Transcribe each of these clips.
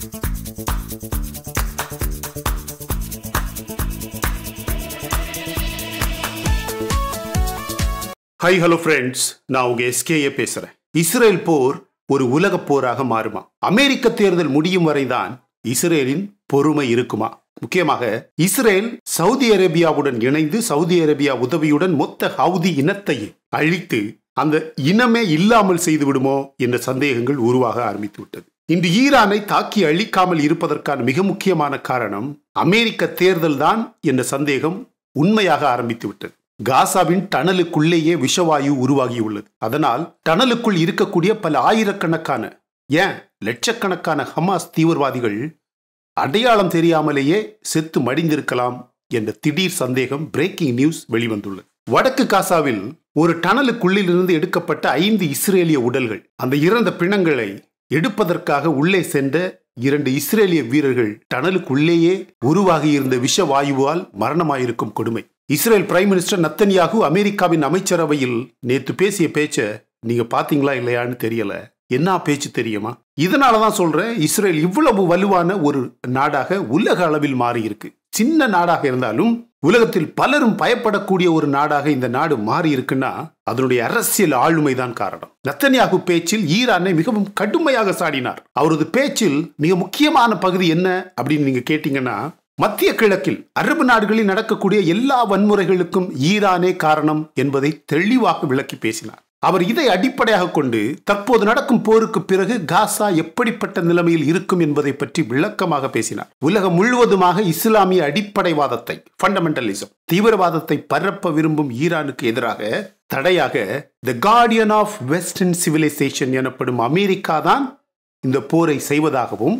high hello friends நான் உங்க SKA பேசுறேன் இஸ்ரேல் போர் ஒரு உலக போராக மாறுமா அமெரிக்க தேர்தல் முடியும் வரைதான் இஸ்ரேலின் பொறுமை இருக்குமா முக்கியமாக இஸ்ரேல் சவுதி அரேபியாவுடன் இணைந்து சவுதி அரேபியா உதவியுடன் மொத்த ஹவுதி இனத்தை அழித்து அந்த இனமே இல்லாமல் செய்து விடுமோ என்ற சந்தேகங்கள் உருவாக ஆரம்பித்து விட்டது இன்று ஈரானை தாக்கி அழிக்காமல் இருப்பதற்கான மிக முக்கியமான காரணம் அமெரிக்க தேர்தல் தான் என்ற சந்தேகம் உண்மையாக ஆரம்பித்து விட்டது காசாவின் டனலுக்குள்ளேயே விஷவாயு உருவாகியுள்ளது அதனால் டனலுக்குள் இருக்கக்கூடிய பல ஆயிரக்கணக்கான ஏன் லட்சக்கணக்கான ஹமாஸ் தீவிரவாதிகள் அடையாளம் தெரியாமலேயே செத்து மடிந்திருக்கலாம் என்ற திடீர் சந்தேகம் பிரேக்கிங் நியூஸ் வெளிவந்துள்ளது வடக்கு காசாவில் ஒரு டனலுக்குள்ளிலிருந்து எடுக்கப்பட்ட ஐந்து இஸ்ரேலிய உடல்கள் அந்த இறந்த பிணங்களை எடுப்பதற்காக உள்ளே சென்ற இரண்டு இஸ்ரேலிய வீரர்கள் டனலுக்குள்ளேயே உருவாகியிருந்த விஷவாயுவால் மரணமாயிருக்கும் கொடுமை இஸ்ரேல் பிரைம் மினிஸ்டர் நத்தன்யாகு அமெரிக்காவின் அமைச்சரவையில் நேத்து பேசிய பேச்ச நீங்க பாத்தீங்களா இல்லையான்னு தெரியல என்ன பேச்சு தெரியுமா இதனாலதான் சொல்றேன் இஸ்ரேல் இவ்வளவு வலுவான ஒரு நாடாக உலக அளவில் மாறி இருக்கு சின்ன நாடாக இருந்தாலும் உலகத்தில் பலரும் பயப்படக்கூடிய ஒரு நாடாக இந்த நாடு மாறி இருக்குன்னா அதனுடைய அரசியல் ஆளுமை தான் காரணம் நத்தன்யாகு பேச்சில் ஈரானை மிகவும் கடுமையாக சாடினார் அவரது பேச்சில் மிக முக்கியமான பகுதி என்ன அப்படின்னு நீங்க கேட்டீங்கன்னா மத்திய கிழக்கில் அரபு நாடுகளில் நடக்கக்கூடிய எல்லா வன்முறைகளுக்கும் ஈரானே காரணம் என்பதை தெளிவாக விளக்கி பேசினார் அவர் இதை அடிப்படையாக கொண்டு தற்போது நடக்கும் போருக்கு பிறகு காசா எப்படிப்பட்ட நிலைமையில் இருக்கும் என்பதை பற்றி விளக்கமாக பேசினார் உலகம் முழுவதுமாக இஸ்லாமிய அடிப்படைவாதத்தை ஃபண்டமெண்டலிசம் தீவிரவாதத்தை பரப்ப விரும்பும் ஈரானுக்கு எதிராக தடையாக the guardian of western civilisation எனப்படும் அமெரிக்கா தான் இந்த போரை செய்வதாகவும்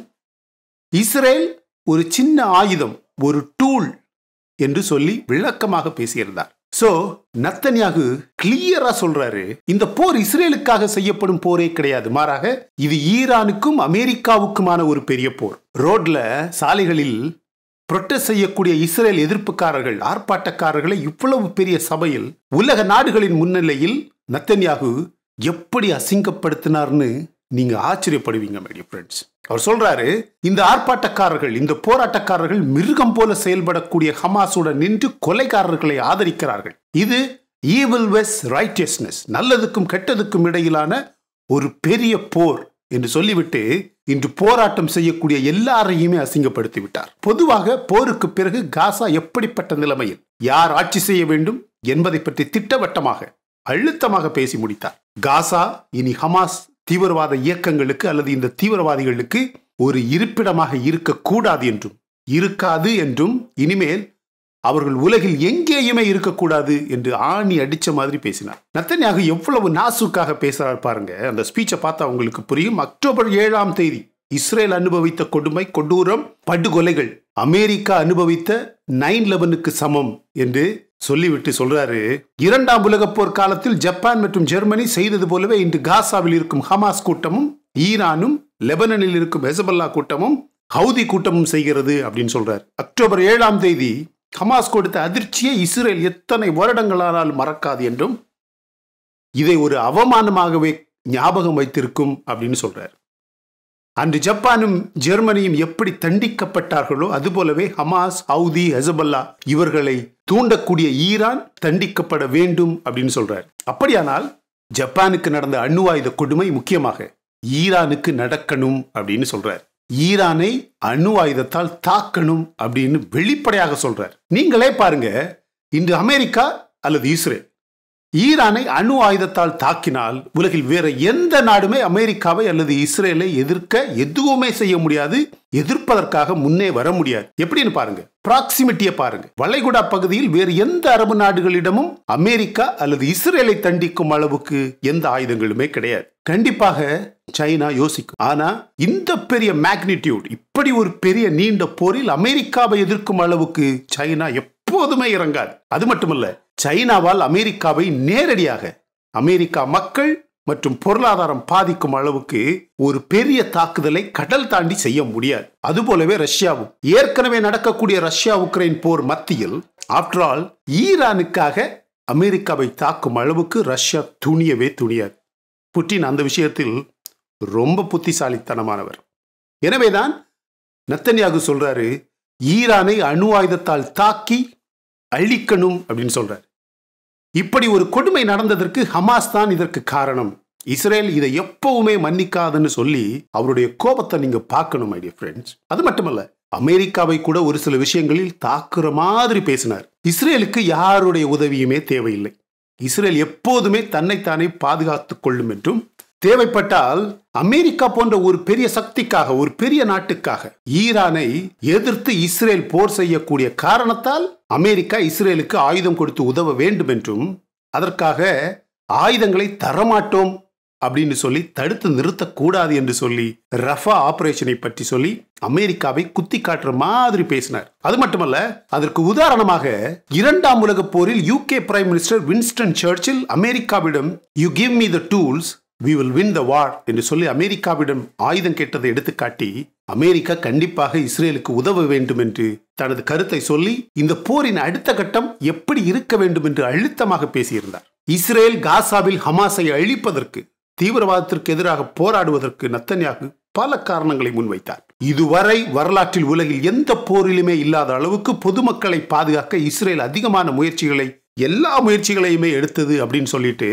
இஸ்ரேல் ஒரு சின்ன ஆயுதம் ஒரு டூல் என்று சொல்லி விளக்கமாக பேசியிருந்தார் சோ நத்தன்யாகு கிளியரா சொல்றாரு இந்த போர் இஸ்ரேலுக்காக செய்யப்படும் போரே கிடையாது மாறாக இது ஈரானுக்கும் அமெரிக்காவுக்குமான ஒரு பெரிய போர் ரோட்ல சாலைகளில் புரொட்டஸ்ட் செய்யக்கூடிய இஸ்ரேல் எதிர்ப்புக்காரர்கள் ஆர்ப்பாட்டக்காரர்களை இவ்வளவு பெரிய சபையில் உலக நாடுகளின் முன்னிலையில் நத்தன்யாகு எப்படி அசிங்கப்படுத்தினார்னு நீங்க ஆச்சரியப்படுவீங்க மைடிய ஃப்ரெண்ட்ஸ் அவர் சொல்றாரு இந்த ஆர்ப்பாட்டக்காரர்கள் இந்த போராட்டக்காரர்கள் மிருகம் போல செயல்படக்கூடிய ஹமாஸுடன் நின்று கொலைகாரர்களை ஆதரிக்கிறார்கள் இது ஈவில் வெஸ் ரைட்டியஸ்னஸ் நல்லதுக்கும் கெட்டதுக்கும் இடையிலான ஒரு பெரிய போர் என்று சொல்லிவிட்டு இன்று போராட்டம் செய்யக்கூடிய எல்லாரையுமே அசிங்கப்படுத்தி விட்டார் பொதுவாக போருக்கு பிறகு காசா எப்படிப்பட்ட நிலைமையில் யார் ஆட்சி செய்ய வேண்டும் என்பதை பற்றி திட்டவட்டமாக அழுத்தமாக பேசி முடித்தார் காசா இனி ஹமாஸ் தீவிரவாத இயக்கங்களுக்கு அல்லது இந்த தீவிரவாதிகளுக்கு ஒரு இருப்பிடமாக இருக்கக்கூடாது என்றும் இருக்காது என்றும் இனிமேல் அவர்கள் உலகில் எங்கேயுமே இருக்கக்கூடாது என்று ஆணி அடிச்ச மாதிரி பேசினார் நத்தனியாக எவ்வளவு நாசுக்காக பேசுறார் பாருங்க அந்த ஸ்பீச்சை பார்த்தா உங்களுக்கு புரியும் அக்டோபர் ஏழாம் தேதி இஸ்ரேல் அனுபவித்த கொடுமை கொடூரம் படுகொலைகள் அமெரிக்கா அனுபவித்த நைன் லெவனுக்கு சமம் என்று சொல்லிவிட்டு சொல்றாரு இரண்டாம் உலக போர் காலத்தில் ஜப்பான் மற்றும் ஜெர்மனி செய்தது போலவே இன்று காசாவில் இருக்கும் ஹமாஸ் கூட்டமும் ஈரானும் லெபனனில் இருக்கும் ஹெசபல்லா கூட்டமும் ஹவுதி கூட்டமும் செய்கிறது அப்படின்னு சொல்றாரு அக்டோபர் ஏழாம் தேதி ஹமாஸ் கொடுத்த அதிர்ச்சியை இஸ்ரேல் எத்தனை வருடங்களானால் மறக்காது என்றும் இதை ஒரு அவமானமாகவே ஞாபகம் வைத்திருக்கும் அப்படின்னு சொல்றாரு அன்று ஜப்பானும் ஜெர்மனியும் எப்படி தண்டிக்கப்பட்டார்களோ அதுபோலவே ஹமாஸ் ஹவுதி ஹெசபல்லா இவர்களை தூண்டக்கூடிய ஈரான் தண்டிக்கப்பட வேண்டும் அப்படின்னு சொல்றாரு அப்படியானால் ஜப்பானுக்கு நடந்த அணு ஆயுத கொடுமை முக்கியமாக ஈரானுக்கு நடக்கணும் அப்படின்னு சொல்றாரு ஈரானை அணு ஆயுதத்தால் தாக்கணும் அப்படின்னு வெளிப்படையாக சொல்றார் நீங்களே பாருங்க இன்று அமெரிக்கா அல்லது இஸ்ரேல் ஈரானை அணு ஆயுதத்தால் தாக்கினால் உலகில் வேற எந்த நாடுமே அமெரிக்காவை அல்லது இஸ்ரேலை எதிர்க்க எதுவுமே செய்ய முடியாது எதிர்ப்பதற்காக முன்னே வர முடியாது எப்படின்னு பாருங்க ப்ராக்சிமிட்டியை பாருங்க வளைகுடா பகுதியில் வேறு எந்த அரபு நாடுகளிடமும் அமெரிக்கா அல்லது இஸ்ரேலை தண்டிக்கும் அளவுக்கு எந்த ஆயுதங்களுமே கிடையாது கண்டிப்பாக சைனா யோசிக்கும் ஆனா இந்த பெரிய மேக்னிடியூட் இப்படி ஒரு பெரிய நீண்ட போரில் அமெரிக்காவை எதிர்க்கும் அளவுக்கு சைனா எப்போதுமே இறங்காது அது மட்டுமல்ல சைனாவால் அமெரிக்காவை நேரடியாக அமெரிக்கா மக்கள் மற்றும் பொருளாதாரம் பாதிக்கும் அளவுக்கு ஒரு பெரிய தாக்குதலை கடல் தாண்டி செய்ய முடியாது அதுபோலவே ரஷ்யாவும் ஏற்கனவே நடக்கக்கூடிய ரஷ்யா உக்ரைன் போர் மத்தியில் ஆஃப்டர் ஆல் ஈரானுக்காக அமெரிக்காவை தாக்கும் அளவுக்கு ரஷ்யா துணியவே துணியாது புட்டின் அந்த விஷயத்தில் ரொம்ப புத்திசாலித்தனமானவர் எனவேதான் நத்தன்யாகு சொல்றாரு ஈரானை அணு ஆயுதத்தால் தாக்கி அழிக்கணும் அப்படின்னு சொல்றாரு இப்படி ஒரு கொடுமை நடந்ததற்கு ஹமாஸ் தான் இதற்கு காரணம் இஸ்ரேல் இதை எப்பவுமே மன்னிக்காதுன்னு சொல்லி அவருடைய கோபத்தை நீங்க பார்க்கணும் ஐடியா ஃப்ரெண்ட்ஸ் அது மட்டுமல்ல அமெரிக்காவை கூட ஒரு சில விஷயங்களில் தாக்குற மாதிரி பேசினார் இஸ்ரேலுக்கு யாருடைய உதவியுமே தேவையில்லை இஸ்ரேல் எப்போதுமே தன்னைத்தானே பாதுகாத்துக் கொள்ளும் என்றும் தேவைப்பட்டால் அமெரிக்கா போன்ற ஒரு பெரிய சக்திக்காக ஒரு பெரிய நாட்டுக்காக ஈரானை எதிர்த்து இஸ்ரேல் போர் செய்யக்கூடிய காரணத்தால் அமெரிக்கா இஸ்ரேலுக்கு ஆயுதம் கொடுத்து உதவ வேண்டும் என்றும் அதற்காக ஆயுதங்களை தரமாட்டோம் அப்படின்னு சொல்லி தடுத்து நிறுத்தக்கூடாது என்று சொல்லி ரஃபா ஆபரேஷனை பற்றி சொல்லி அமெரிக்காவை குத்தி காட்டுற மாதிரி பேசினார் அது மட்டுமல்ல அதற்கு உதாரணமாக இரண்டாம் உலக போரில் UK prime minister Winston Churchill அமெரிக்காவிடம் you give me the tools we will win the war என்று சொல்லி அமெரிக்காவிடம் ஆயுதம் கேட்டதை எடுத்துக்காட்டி அமெரிக்கா கண்டிப்பாக இஸ்ரேலுக்கு உதவ வேண்டும் என்று தனது கருத்தை சொல்லி இந்த போரின் அடுத்த கட்டம் எப்படி இருக்க வேண்டும் என்று அழுத்தமாக பேசியிருந்தார் இஸ்ரேல் காசாவில் ஹமாஸை அழிப்பதற்கு தீவிரவாதத்திற்கு எதிராக போராடுவதற்கு நத்தன்யாகு பல காரணங்களை முன்வைத்தார் இதுவரை வரலாற்றில் உலகில் எந்த போரிலுமே இல்லாத அளவுக்கு பொதுமக்களை பாதுகாக்க இஸ்ரேல் அதிகமான முயற்சிகளை எல்லா முயற்சிகளையுமே எடுத்தது அப்படின்னு சொல்லிட்டு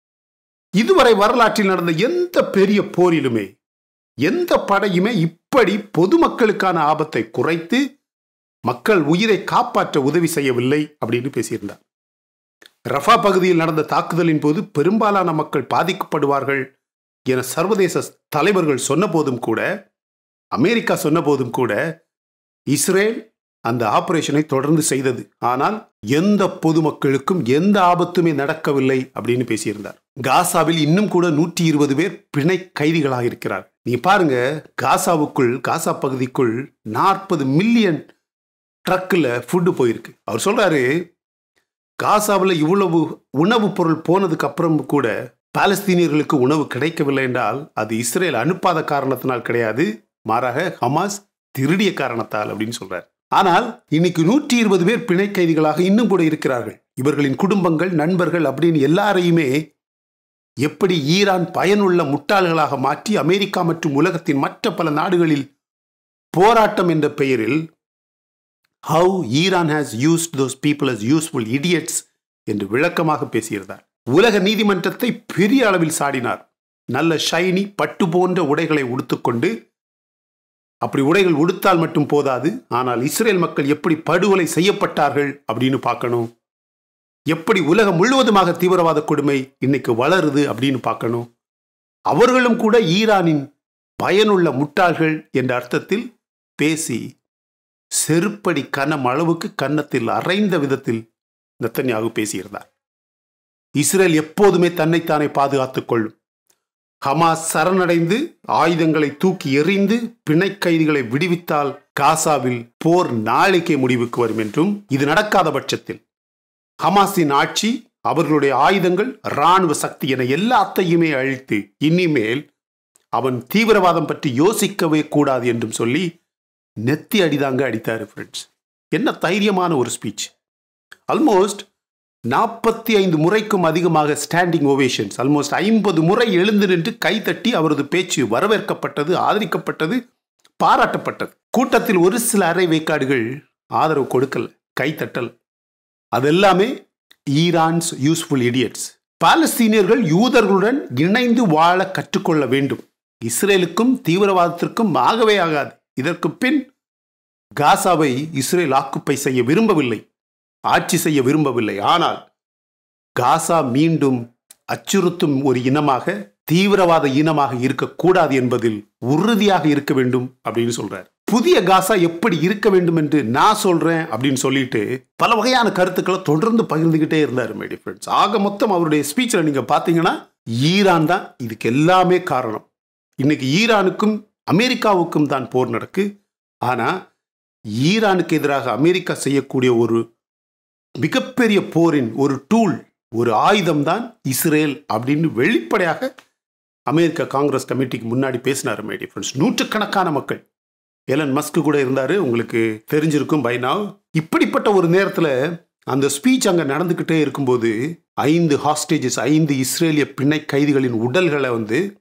இதுவரை வரலாற்றில் நடந்த எந்த பெரிய போரிலுமே எந்த படையுமே இப்படி பொதுமக்களுக்கான ஆபத்தை குறைத்து மக்கள் உயிரை காப்பாற்ற உதவி செய்யவில்லை அப்படின்னு பேசியிருந்தார் ரஃபா பகுதியில் நடந்த தாக்குதலின் போது பெரும்பாலான மக்கள் பாதிக்கப்படுவார்கள் என சர்வதேச தலைவர்கள் சொன்னபோதும் கூட அமெரிக்கா சொன்னபோதும் கூட இஸ்ரேல் அந்த ஆபரேஷனை தொடர்ந்து செய்தது ஆனால் எந்த பொதுமக்களுக்கும் எந்த ஆபத்துமே நடக்கவில்லை அப்படின்னு பேசியிருந்தார் காசாவில் இன்னும் கூட நூற்றி இருபது பேர் பிணை கைதிகளாக இருக்கிறார் நீங்க பாருங்க காசாவுக்குள் காசா பகுதிக்குள் நாற்பது மில்லியன் ட்ரக்கில் ஃபுட்டு போயிருக்கு அவர் சொல்றாரு காசாவில் இவ்வளவு உணவுப் பொருள் போனதுக்கு அப்புறம் கூட பாலஸ்தீனியர்களுக்கு உணவு கிடைக்கவில்லை என்றால் அது இஸ்ரேல் அனுப்பாத காரணத்தினால் கிடையாது மாறாக ஹமாஸ் திருடிய காரணத்தால் அப்படின்னு சொல்றார் ஆனால் இன்னைக்கு நூற்றி இருபது பேர் பிணை கைதிகளாக இன்னும் கூட இருக்கிறார்கள் இவர்களின் குடும்பங்கள் நண்பர்கள் அப்படின்னு எல்லாரையுமே எப்படி ஈரான் பயனுள்ள முட்டாள்களாக மாற்றி அமெரிக்கா மற்றும் உலகத்தின் மற்ற பல நாடுகளில் போராட்டம் என்ற பெயரில் how Iran has used those people as useful idiots என்று விளக்கமாக பேசியிருந்தார் உலக நீதிமன்றத்தை பெரிய அளவில் சாடினார் நல்ல ஷைனி பட்டு போன்ற உடைகளை உடுத்துக்கொண்டு அப்படி உடைகள் உடுத்தால் மட்டும் போதாது ஆனால் இஸ்ரேல் மக்கள் எப்படி படுகொலை செய்யப்பட்டார்கள் அப்படின்னு பார்க்கணும் எப்படி உலகம் முழுவதுமாக தீவிரவாத கொடுமை இன்னைக்கு வளருது அப்படின்னு பார்க்கணும் அவர்களும் கூட ஈரானின் பயனுள்ள முட்டாள்கள் என்ற அர்த்தத்தில் பேசி செருப்படி கனம் அளவுக்கு கன்னத்தில் அரைந்த விதத்தில் நத்தன்யாகு பேசியிருந்தார் இஸ்ரேல் எப்போதுமே தன்னைத்தானே பாதுகாத்துக் கொள்ளும் ஹமாஸ் சரணடைந்து ஆயுதங்களை தூக்கி எறிந்து பிணை கைதிகளை விடுவித்தால் காசாவில் போர் நாளைக்கே முடிவுக்கு வரும் என்றும் இது நடக்காத பட்சத்தில் ஹமாஸின் ஆட்சி அவர்களுடைய ஆயுதங்கள் இராணுவ சக்தி என எல்லாத்தையுமே அழித்து இனிமேல் அவன் தீவிரவாதம் பற்றி யோசிக்கவே கூடாது என்றும் சொல்லி நெத்தி அடிதாங்க அடித்தாரு ஃப்ரெண்ட்ஸ் என்ன தைரியமான ஒரு ஸ்பீச் ஆல்மோஸ்ட் நாற்பத்தி ஐந்து முறைக்கும் அதிகமாக ஸ்டாண்டிங் ஓவேஷன்ஸ் ஆல்மோஸ்ட் ஐம்பது முறை எழுந்து நின்று கைத்தட்டி அவரது பேச்சு வரவேற்கப்பட்டது ஆதரிக்கப்பட்டது பாராட்டப்பட்டது கூட்டத்தில் ஒரு சில அரை வேக்காடுகள் ஆதரவு கொடுக்கல கைத்தட்டல் அதெல்லாமே ஈரான்ஸ் யூஸ்ஃபுல் இடியட்ஸ் பாலஸ்தீனியர்கள் யூதர்களுடன் இணைந்து வாழ கற்றுக்கொள்ள வேண்டும் இஸ்ரேலுக்கும் தீவிரவாதத்திற்கும் ஆகவே ஆகாது இதற்கு பின் காசாவை இஸ்ரேல் ஆக்குப்பை செய்ய விரும்பவில்லை ஆட்சி செய்ய விரும்பவில்லை ஆனால் காசா மீண்டும் அச்சுறுத்தும் ஒரு இனமாக தீவிரவாத இனமாக இருக்கக்கூடாது என்பதில் உறுதியாக இருக்க வேண்டும் அப்படின்னு சொல்றார் புதிய காசா எப்படி இருக்க வேண்டும் என்று நான் சொல்றேன் அப்படின்னு சொல்லிட்டு பல வகையான கருத்துக்களை தொடர்ந்து பகிர்ந்துகிட்டே இருந்தார் மை ஃப்ரெண்ட்ஸ் ஆக மொத்தம் அவருடைய ஸ்பீச்சில் நீங்க பாத்தீங்கன்னா ஈரான் தான் இதுக்கு எல்லாமே காரணம் இன்னைக்கு ஈரானுக்கும் அமெரிக்காவுக்கும் தான் போர் நடக்கு ஆனா ஈரானுக்கு எதிராக அமெரிக்கா செய்யக்கூடிய ஒரு மிகப்பெரிய போரின் ஒரு டூல் ஒரு ஆயுதம் தான் இஸ்ரேல் அப்படின்னு வெளிப்படையாக அமெரிக்க காங்கிரஸ் கமிட்டிக்கு முன்னாடி பேசினார் மை ஃப்ரெண்ட்ஸ் நூற்றுக்கணக்கான மக்கள் எலன் மஸ்க் கூட இருந்தாரு உங்களுக்கு தெரிஞ்சிருக்கும் பை நாவ் இப்படிப்பட்ட ஒரு நேரத்தில் அந்த ஸ்பீச் அங்கே நடந்துக்கிட்டே இருக்கும்போது ஐந்து ஹாஸ்டேஜஸ் ஐந்து இஸ்ரேலிய பிணை கைதிகளின் உடல்களை வந்து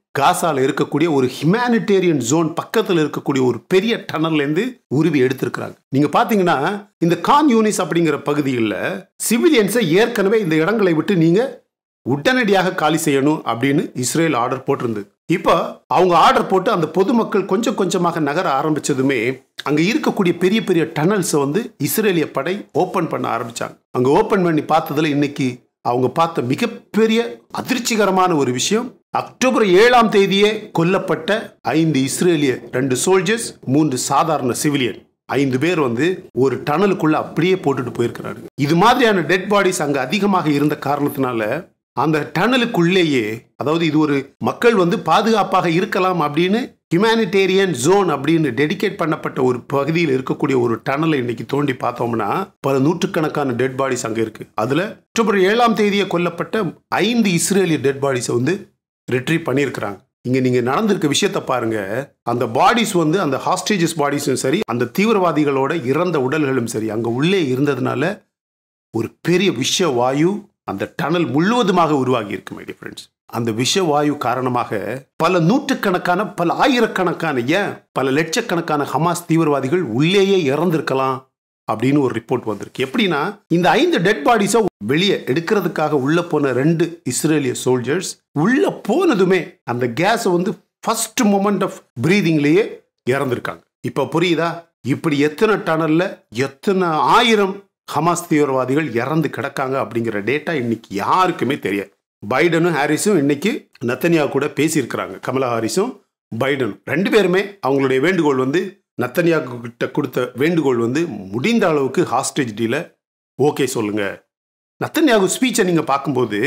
காசால இருக்கக்கூடிய ஒரு ஹியூமானிட்டேரியன் ஜோன் பக்கத்தில் இருக்கக்கூடிய ஒரு பெரிய டனல்ல இருந்து உருவி எடுத்திருக்கிறாங்க நீங்க பாத்தீங்கன்னா இந்த கான் யூனிஸ் அப்படிங்கிற பகுதியில் சிவிலியன்ஸை ஏற்கனவே இந்த இடங்களை விட்டு நீங்க உடனடியாக காலி செய்யணும் அப்படின்னு இஸ்ரேல் ஆர்டர் போட்டிருந்தது இப்போ அவங்க ஆர்டர் போட்டு அந்த பொதுமக்கள் கொஞ்சம் கொஞ்சமாக நகர ஆரம்பிச்சதுமே அங்க இருக்கக்கூடிய பெரிய பெரிய டனல்ஸை வந்து இஸ்ரேலிய படை ஓபன் பண்ண ஆரம்பிச்சாங்க அங்க ஓபன் பண்ணி பார்த்ததுல இன்னைக்கு அவங்க பார்த்த மிகப்பெரிய அதிர்ச்சிகரமான ஒரு விஷயம் அக்டோபர் ஏழாம் தேதியே கொல்லப்பட்ட ஐந்து இஸ்ரேலிய ரெண்டு சோல்ஜர்ஸ் மூன்று சாதாரண சிவிலியன் ஐந்து பேர் வந்து ஒரு டனலுக்குள்ள அப்படியே போட்டுட்டு போயிருக்கிறாரு இது மாதிரியான டெட் பாடிஸ் அங்க அதிகமாக இருந்த காரணத்தினால அந்த டனலுக்குள்ளேயே அதாவது இது ஒரு மக்கள் வந்து பாதுகாப்பாக இருக்கலாம் அப்படின்னு ஹியூமானிட்டேரியன் ஜோன் அப்படின்னு டெடிகேட் பண்ணப்பட்ட ஒரு பகுதியில் இருக்கக்கூடிய ஒரு டனலை இன்னைக்கு தோண்டி பார்த்தோம்னா பல நூற்றுக்கணக்கான டெட் பாடிஸ் அங்கே இருக்கு அதுல அக்டோபர் ஏழாம் தேதியை கொல்லப்பட்ட ஐந்து இஸ்ரேலிய டெட் பாடிஸை வந்து ரிட்ரீவ் பண்ணியிருக்கிறாங்க இங்க நீங்க நடந்திருக்க விஷயத்த பாருங்க அந்த பாடிஸ் வந்து அந்த ஹாஸ்டேஜஸ் பாடிஸும் சரி அந்த தீவிரவாதிகளோட இறந்த உடல்களும் சரி அங்க உள்ளே இருந்ததுனால ஒரு பெரிய விஷ வாயு அந்த டனல் முழுவதுமாக உருவாகி இருக்கு மை ஃப்ரெண்ட்ஸ் அந்த விஷவாயு காரணமாக பல நூற்றுக்கணக்கான பல ஆயிரக்கணக்கான ஏன் பல லட்சக்கணக்கான ஹமாஸ் தீவிரவாதிகள் உள்ளேயே இறந்திருக்கலாம் அப்படின்னு ஒரு ரிப்போர்ட் வந்திருக்கு எப்படின்னா இந்த ஐந்து டெட் பாடிஸை வெளியே எடுக்கிறதுக்காக உள்ள போன ரெண்டு இஸ்ரேலிய சோல்ஜர்ஸ் உள்ள போனதுமே அந்த கேஸை வந்து ஃபர்ஸ்ட் மொமெண்ட் ஆஃப் பிரீதிங்லேயே இறந்திருக்காங்க இப்போ புரியுதா இப்படி எத்தனை டனல்ல எத்தனை ஆயிரம் ஹமாஸ் தீவிரவாதிகள் இறந்து கிடக்காங்க அப்படிங்கிற டேட்டா இன்னைக்கு யாருக்குமே தெரியாது பைடனும் ஹாரிஸும் இன்னைக்கு நத்தனியா கூட பேசியிருக்கிறாங்க கமலா ஹாரிஸும் பைடனும் ரெண்டு பேருமே அவங்களுடைய வேண்டுகோள் வந்து நத்தனியா கிட்ட கொடுத்த வேண்டுகோள் வந்து முடிந்த அளவுக்கு ஹாஸ்டேஜ் டீல ஓகே சொல்லுங்க நத்தன்யாகு ஸ்பீச்சை நீங்க பார்க்கும்போது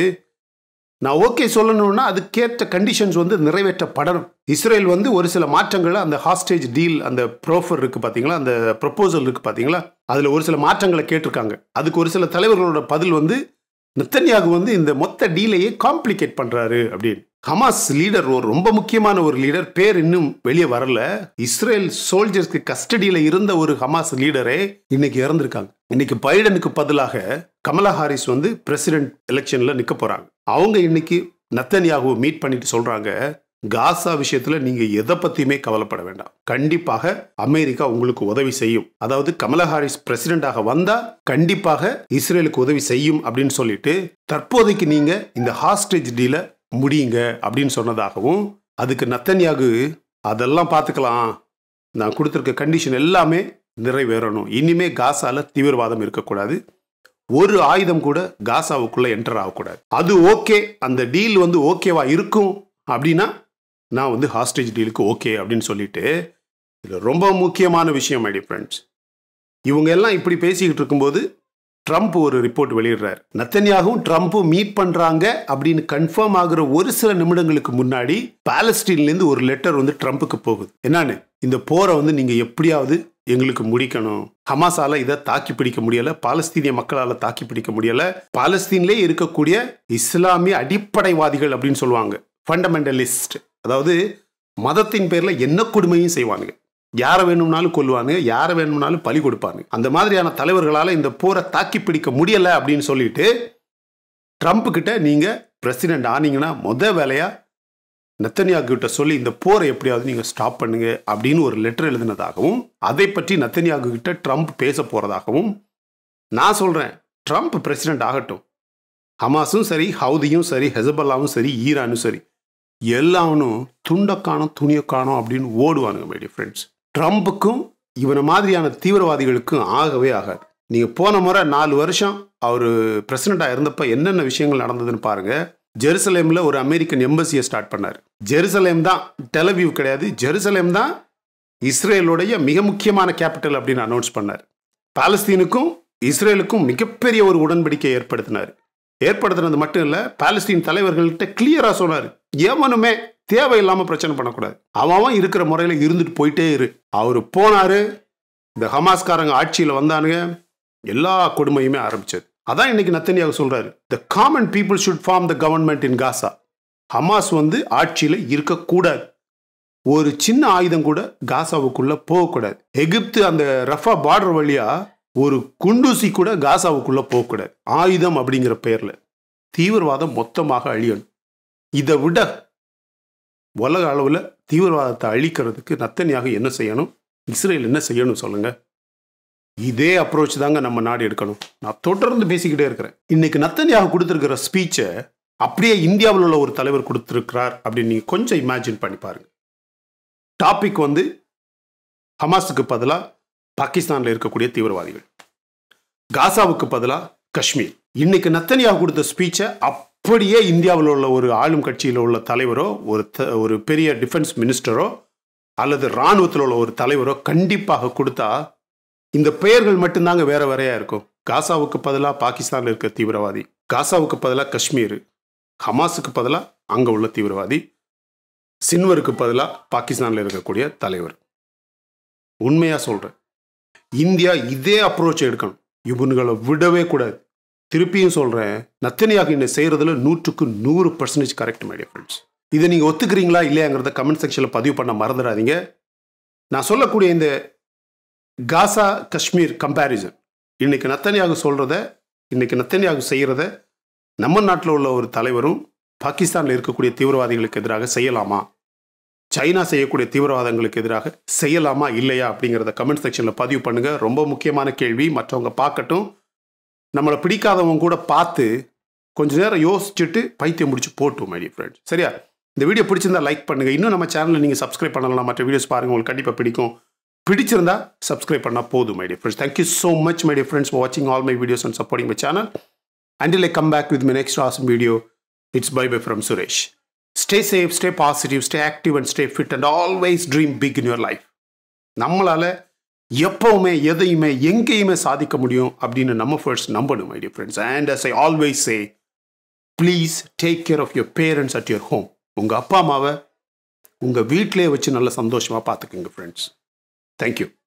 நான் ஓகே சொல்லணும்னா அதுக்கேற்ற கண்டிஷன்ஸ் வந்து நிறைவேற்றப்படணும் இஸ்ரேல் வந்து ஒரு சில மாற்றங்களை அந்த ஹாஸ்டேஜ் டீல் அந்த ப்ரோஃபர் இருக்கு பாத்தீங்களா அந்த ப்ரொபோசல் இருக்கு பாத்தீங்களா அதுல ஒரு சில மாற்றங்களை கேட்டிருக்காங்க அதுக்கு ஒரு சில தலைவர்களோட பதில் வந்து நத்தன்யாகு வந்து இந்த மொத்த டீலையே காம்ப்ளிகேட் பண்றாரு அப்படின்னு ஹமாஸ் லீடர் ஒரு ரொம்ப முக்கியமான ஒரு லீடர் பேர் இன்னும் வெளியே வரல இஸ்ரேல் சோல்ஜர்ஸ்க்கு கஸ்டடியில இருந்த ஒரு ஹமாஸ் லீடரே இன்னைக்கு இறந்திருக்காங்க இன்னைக்கு பைடனுக்கு பதிலாக கமலா ஹாரிஸ் வந்து பிரசிடென்ட் எலெக்ஷன்ல நிக்க போறாங்க அவங்க இன்னைக்கு நத்தன்யாகுவை மீட் பண்ணிட்டு சொல்றாங்க காசா விஷயத்துல நீங்க எதை பத்தியுமே கவலைப்பட வேண்டாம் கண்டிப்பாக அமெரிக்கா உங்களுக்கு உதவி செய்யும் அதாவது கமலா ஹாரிஸ் பிரசிடென்டாக வந்தா கண்டிப்பாக இஸ்ரேலுக்கு உதவி செய்யும் அப்படின்னு சொல்லிட்டு தற்போதைக்கு நீங்க இந்த ஹாஸ்டேஜ் டீல முடியுங்க அப்படின்னு சொன்னதாகவும் அதுக்கு நத்தன்யாகு அதெல்லாம் பார்த்துக்கலாம் நான் கொடுத்துருக்க கண்டிஷன் எல்லாமே நிறைவேறணும் இனிமே காசால தீவிரவாதம் இருக்கக்கூடாது ஒரு ஆயுதம் கூட காசாவுக்குள்ள என்டர் ஆகக்கூடாது அது ஓகே அந்த டீல் வந்து ஓகேவா இருக்கும் அப்படின்னா நான் வந்து ஹாஸ்டேஜ் டீலுக்கு ஓகே அப்படின்னு சொல்லிட்டு இது ரொம்ப முக்கியமான விஷயம் மைடி ஃப்ரெண்ட்ஸ் இவங்க எல்லாம் இப்படி பேசிக்கிட்டு இருக்கும்போது ட்ரம்ப் ஒரு ரிப்போர்ட் வெளியிடுறார் நத்தன்யாகவும் ட்ரம்ப்பும் மீட் பண்றாங்க அப்படின்னு கன்ஃபார்ம் ஆகுற ஒரு சில நிமிடங்களுக்கு முன்னாடி பாலஸ்டீன்லேருந்து ஒரு லெட்டர் வந்து ட்ரம்ப்புக்கு போகுது என்னன்னு இந்த போரை வந்து நீங்க எப்படியாவது எங்களுக்கு முடிக்கணும் ஹமாஸால இதை தாக்கி பிடிக்க முடியல பாலஸ்தீனிய மக்களால தாக்கி பிடிக்க முடியல பாலஸ்தீன்லே இருக்கக்கூடிய இஸ்லாமிய அடிப்படைவாதிகள் அப்படின்னு சொல்லுவாங்க ஃபண்டமெண்டலிஸ்ட் அதாவது மதத்தின் பேர்ல என்ன கொடுமையும் செய்வானுங்க யாரை வேணும்னாலும் கொல்லுவானுங்க யாரை வேணும்னாலும் பலி கொடுப்பானுங்க அந்த மாதிரியான தலைவர்களால் இந்த போரை தாக்கி பிடிக்க முடியல அப்படின்னு சொல்லிட்டு ட்ரம்ப் கிட்ட நீங்க பிரசிடென்ட் ஆனீங்கன்னா முத வேலையா நத்தன்யாகு கிட்ட சொல்லி இந்த போரை எப்படியாவது நீங்க ஸ்டாப் பண்ணுங்க அப்படின்னு ஒரு லெட்டர் எழுதினதாகவும் அதை பற்றி நத்தன்யாகு கிட்ட ட்ரம்ப் பேச போறதாகவும் நான் சொல்றேன் ட்ரம்ப் பிரசிடென்ட் ஆகட்டும் ஹமாஸும் சரி ஹவுதியும் சரி ஹெசபல்லாவும் சரி ஈரானும் சரி எல்லாவனும் துண்டக்கானம் துணியக்கானம் அப்படின்னு ஓடுவானுங்க மைடிய ஃப்ரெண்ட்ஸ் ட்ரம்ப்புக்கும் இவனை மாதிரியான தீவிரவாதிகளுக்கும் ஆகவே ஆகாது நீங்க போன முறை நாலு வருஷம் அவர் பிரசிடண்டா இருந்தப்ப என்னென்ன விஷயங்கள் நடந்ததுன்னு பாருங்க ஜெருசலேம்ல ஒரு அமெரிக்கன் எம்பசியை ஸ்டார்ட் பண்ணார் ஜெருசலேம் தான் டெலவியூ கிடையாது ஜெருசலேம் தான் இஸ்ரேலுடைய மிக முக்கியமான கேபிட்டல் அப்படின்னு அனௌன்ஸ் பண்ணார் பாலஸ்தீனுக்கும் இஸ்ரேலுக்கும் மிகப்பெரிய ஒரு உடன்படிக்கை ஏற்படுத்தினார் ஏற்படுத்தினது மட்டும் இல்ல பாலஸ்தீன் தலைவர்கள்ட்ட கிளியரா சொன்னார் எவனுமே தேவையில்லாம பிரச்சனை பண்ணக்கூடாது அவன் இருக்கிற முறையில இருந்துட்டு போயிட்டே இரு அவரு போனாரு இந்த ஹமாஸ்காரங்க ஆட்சியில் வந்தானுங்க எல்லா கொடுமையுமே ஆரம்பிச்சது அதான் இன்னைக்கு நத்தனியாக சொல்றாரு the common people should form the government in Gaza Hamas வந்து ஆட்சியில் இருக்கக்கூடாது ஒரு சின்ன ஆயுதம் கூட காசாவுக்குள்ள போகக்கூடாது எகிப்து அந்த ரஃபா பார்டர் வழியா ஒரு குண்டூசி கூட காசாவுக்குள்ள போகக்கூடாது ஆயுதம் அப்படிங்கிற பெயர்ல தீவிரவாதம் மொத்தமாக அழியணும் இதை விட உலக அளவில் தீவிரவாதத்தை அழிக்கிறதுக்கு நத்தனியாக என்ன செய்யணும் இஸ்ரேல் என்ன செய்யணும் சொல்லுங்க இதே அப்ரோச் தாங்க நம்ம நாடு எடுக்கணும் நான் தொடர்ந்து பேசிக்கிட்டே இருக்கிறேன் இன்னைக்கு நத்தனியாக கொடுத்துருக்கிற ஸ்பீச்சை அப்படியே இந்தியாவில் உள்ள ஒரு தலைவர் கொடுத்துருக்கிறார் அப்படின்னு நீங்கள் கொஞ்சம் இமேஜின் பண்ணி பாருங்க டாபிக் வந்து ஹமாஸுக்கு பதிலாக பாகிஸ்தானில் இருக்கக்கூடிய தீவிரவாதிகள் காசாவுக்கு பதிலாக காஷ்மீர் இன்னைக்கு நத்தனியாக கொடுத்த ஸ்பீச்சை அப்படியே இந்தியாவில் உள்ள ஒரு ஆளும் கட்சியில் உள்ள தலைவரோ ஒரு த- ஒரு பெரிய டிஃபென்ஸ் மினிஸ்டரோ அல்லது இராணுவத்தில் உள்ள ஒரு தலைவரோ கண்டிப்பாக கொடுத்தா இந்த பெயர்கள் மட்டும்தாங்க வேற வேறையா இருக்கும் காசாவுக்கு பதிலாக பாகிஸ்தானில் இருக்க தீவிரவாதி காசாவுக்கு பதிலாக காஷ்மீர் ஹமாஸுக்கு பதிலாக அங்கே உள்ள தீவிரவாதி சின்வருக்கு பதிலாக பாகிஸ்தானில் இருக்கக்கூடிய தலைவர் உண்மையாக சொல்கிறேன் இந்தியா இதே அப்ரோச் எடுக்கணும் இவனுங்களை விடவே கூடாது திருப்பியும் சொல்கிறேன் நத்தனியாக இன்னை செய்கிறதுல நூற்றுக்கு நூறு பர்சன்டேஜ் கரெக்ட் மைடியா ஃப்ரெண்ட்ஸ் இதை நீங்கள் ஒத்துக்கிறீங்களா இல்லையாங்கிறத கமெண்ட் செக்ஷனில் பதிவு பண்ண மறந்துடாதீங்க நான் சொல்லக்கூடிய இந்த காசா காஷ்மீர் கம்பேரிசன் இன்னைக்கு நத்தனியாக சொல்கிறத இன்னைக்கு நத்தனியாக செய்கிறத நம்ம நாட்டில் உள்ள ஒரு தலைவரும் பாகிஸ்தானில் இருக்கக்கூடிய தீவிரவாதிகளுக்கு எதிராக செய்யலாமா சைனா செய்யக்கூடிய தீவிரவாதங்களுக்கு எதிராக செய்யலாமா இல்லையா அப்படிங்கிறத கமெண்ட் செக்ஷனில் பதிவு பண்ணுங்க ரொம்ப முக்கியமான கேள்வி மற்றவங்க பார்க்கட்டும் நம்மளை பிடிக்காதவங்க கூட பார்த்து கொஞ்ச நேரம் யோசிச்சுட்டு பைத்தியம் முடிச்சு போட்டும் மை ஃப்ரெண்ட்ஸ் சரியா இந்த வீடியோ பிடிச்சிருந்தா லைக் பண்ணுங்க இன்னும் நம்ம சேனலில் நீங்கள் சப்ஸ்கிரைப் பண்ணலாம் மற்ற வீடியோஸ் பாருங்க உங்களுக்கு கண்டிப்பாக பிடிக்கும் பிடிச்சிருந்தா சப்ஸ்கிரைப் பண்ணால் போதும் my dear friends thank you so much my dear friends for வாட்சிங் all my videos and supporting my channel until I come back with my next awesome video it's bye bye from Suresh stay safe stay positive stay active and stay fit and always dream big in your life நம்மளால எப்பவுமே எதையுமே எங்கேயுமே சாதிக்க முடியும் அப்படின்னு நம்ம first நம்பணும் my dear friends and as I always say please take care of your parents at your home உங்கள் அப்பா அம்மாவை உங்கள் வீட்டிலே வச்சு நல்ல சந்தோஷமாக பார்த்துக்குங்க ஃப்ரெண்ட்ஸ் தேங்க்யூ